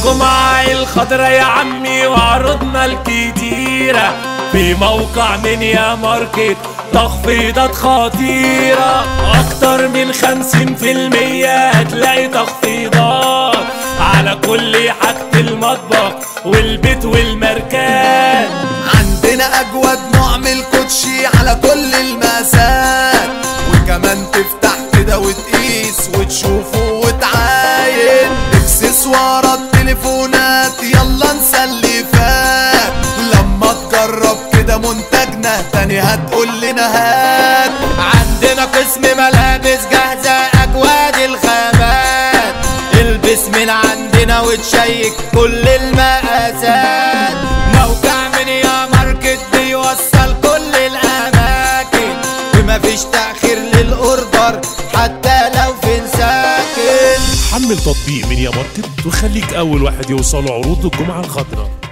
الجمعة الخضرا يا عمي وعروضنا الكتيرة في موقع من يا ماركت تخفيضات خطيرة أكتر من خمسين في المية هتلاقي تخفيضات على كل حاجة المطبخ والبيت والمركان عندنا اجود نوع من الكوتشي على كل المقاسات وكمان تفتح كده وتقيس وتشوفه وتعاين اكسسوارات تليفونات يلا انسى اللي فات لما تجرب كده منتجنا تاني هتقول لنا هات عندنا قسم ملابس جاهزة أجواد الخامات البس من عندنا وتشيك كل المقاسات موقع من يا ماركت بيوصل كل الأماكن ومفيش تأخير للأوردر حتى لو فين ساكن حمل تطبيق من يا ماركت وخليك أول واحد يوصله عروض الجمعة الخضراء